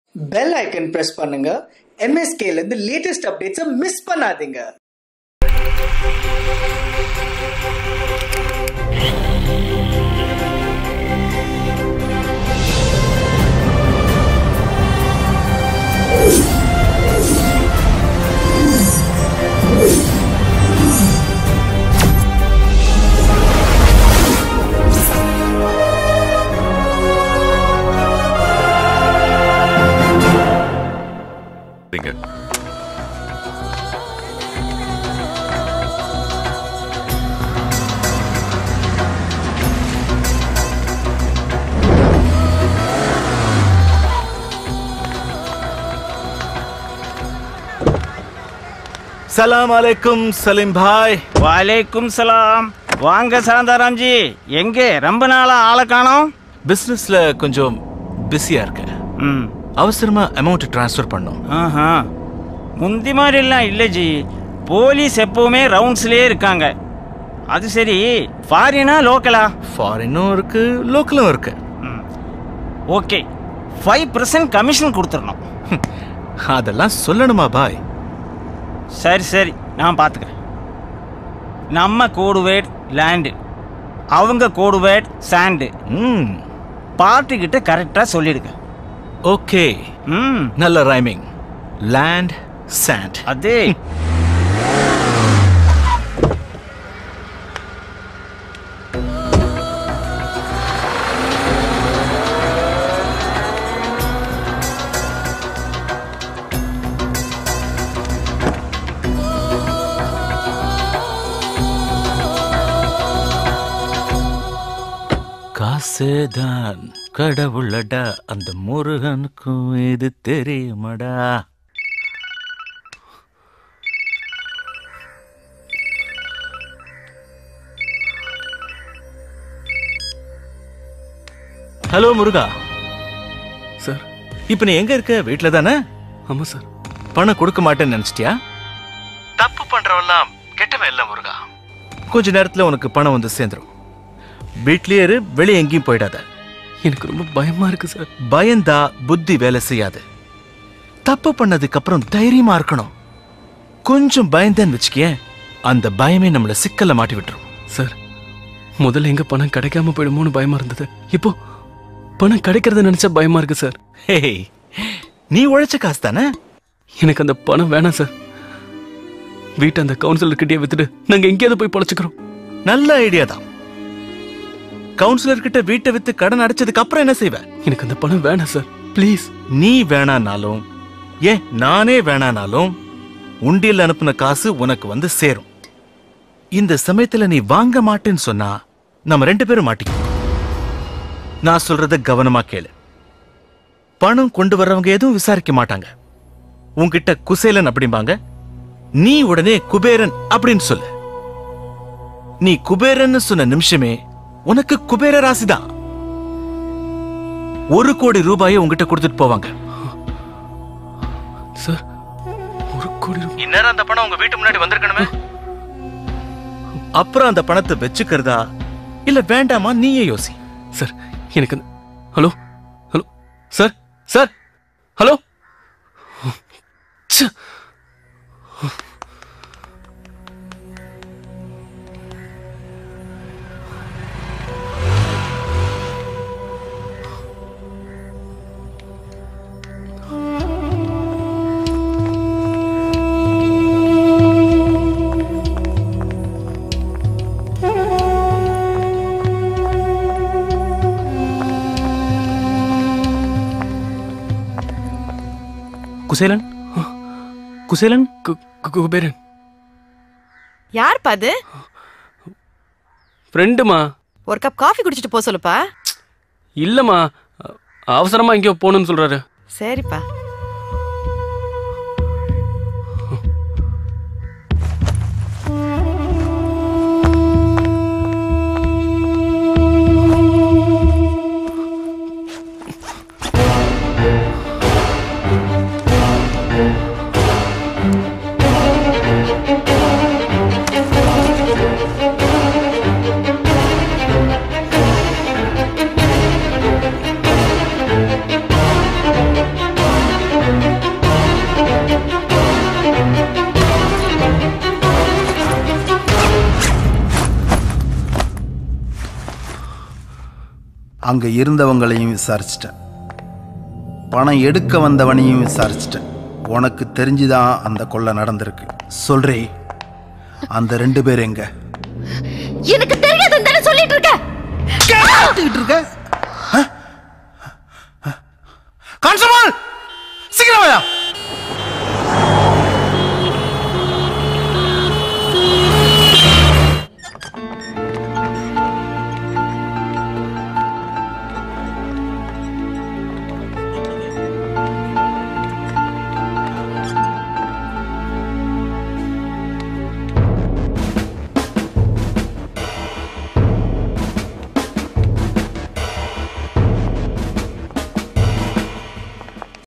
Bell icon press பண்ணுங்க MSK ல இருந்து லேட்டஸ்ட் அப்டேட்ஸை மிஸ் பண்ணாதீங்க நீங்க சலாம் அலைக்கும் சலீம் பாய் வலைக்கும் சலாம் வாங்க சாந்தாராம்ஜி எங்கே ரொம்ப நாளா ஆளை காணோம் பிசினஸ்ல கொஞ்சம் பிஸியா இருக்கேன் ம் அவசரமா அமௌண்ட் ட்ரான்ஸ்ஃபர் பண்ணும் ஆஹா முந்தி மாதிரிலாம் இல்லை ஜி போலீஸ் எப்பவுமே ரவுண்ட்ஸ்லேயே இருக்காங்க அது சரி ஃபாரினா லோக்கலா ஃபாரினும் இருக்கு லோக்கலும் இருக்கு ம் ஓகே ஃபைவ் பர்சன்ட் கமிஷன் கொடுத்துடணும் அதெல்லாம் சொல்லணுமா பாய் சரி சரி நான் பார்த்துக்கிறேன் நம்ம கோடுவேட் லேண்டு அவங்க கோடுவேட் சாண்டு ம் பார்ட்டிக்கிட்ட கரெக்டாக சொல்லிடுங்க ஓகே ம் நல்ல ரைமிங் லேண்ட் சாண்ட் அதே காசுதான் கடவுளடா அந்த முருகனுக்கும் இது தெரியுமடா ஹலோ முருகா சார் இப்ப நீ எங்க இருக்க வீட்ல தானே ஆமாம் சார் பணம் கொடுக்க மாட்டேன்னு நினைச்சிட்டியா தப்பு பண்றவெல்லாம் கெட்டவன் இல்ல முருகா கொஞ்ச நேரத்துல உனக்கு பணம் வந்து சேர்ந்துரும் வீட்லயே இரு வெளியே எங்கேயும் போயிடாத எனக்கு ரொம்ப பயமாக இருக்குது சார் பயந்தா புத்தி வேலை செய்யாது தப்பு பண்ணதுக்கு அப்புறம் தைரியமா இருக்கணும் கொஞ்சம் பயந்தேன்னு வச்சுக்கேன் அந்த பயமே நம்மள சிக்கல்ல மாட்டி விட்டுரும் சார் முதல்ல எங்க பணம் கிடைக்காம போயிடுமோன்னு பயமா இருந்தது இப்போ பணம் கிடைக்கிறத நினைச்சா பயமா இருக்கு சார் ஹே நீ உழைச்ச காசு தானே எனக்கு அந்த பணம் வேணாம் சார் வீட்டை அந்த கவுன்சிலர்கிட்டயே வித்துட்டு நாங்க எங்கேயாவது போய் பொழைச்சுக்கிறோம் நல்ல ஐடியா தான் கவுன்சிலர் கிட்ட வீட்டை வித்து கடன் அடைச்சதுக்கு அப்புறம் என்ன செய்வ எனக்கு அந்த பணம் வேணாம் சார் ப்ளீஸ் நீ வேணானாலும் ஏன் நானே வேணானாலும் உண்டியல் அனுப்புன காசு உனக்கு வந்து சேரும் இந்த சமயத்துல நீ வாங்க மாட்டேன்னு சொன்னா நம்ம ரெண்டு பேரும் மாட்டிக்குவோம் நான் சொல்றத கவனமா கேளு பணம் கொண்டு வர்றவங்க எதுவும் விசாரிக்க மாட்டாங்க உன்கிட்ட குசேலன் அப்படிம்பாங்க நீ உடனே குபேரன் அப்படின்னு சொல்லு நீ குபேரன்னு சொன்ன நிமிஷமே உனக்கு குபேர ராசிதான் ஒரு கோடி ரூபாயை உங்ககிட்ட கொடுத்துட்டு போவாங்க சார் ஒரு கோடி ரூபாய் இந்நேரம் அந்த பணம் உங்க வீட்டு முன்னாடி வந்திருக்கணுமே அப்புறம் அந்த பணத்தை வச்சுக்கிறதா இல்ல வேண்டாமா நீயே யோசி சார் எனக்கு அந்த hello hello sir sir hello ச்சே. குசேலன் குசேலன் கு- கு- குபேரன் யார்ப்பா அது ஃப்ரெண்டுமா ஒரு கப் காஃபி குடிச்சிட்டு போக சொல்லுப்பா இல்லம்மா அ- அவசரமா எங்கேயோ போகணும்னு சொல்றாரு சரிப்பா அங்கே இருந்தவங்களையும் விசாரிச்சிட்டேன் பணம் எடுக்க வந்தவனையும் விசாரிச்சிட்டேன் உனக்கு தெரிஞ்சுதான் அந்த கொள்ளை நடந்திருக்கு சொல்றே அந்த ரெண்டு பேர் எங்க எனக்கு தெரியாதுன்னு தானே சொல்லிட்டு இருக்க கேட்டுக்கிட்டு இருக்க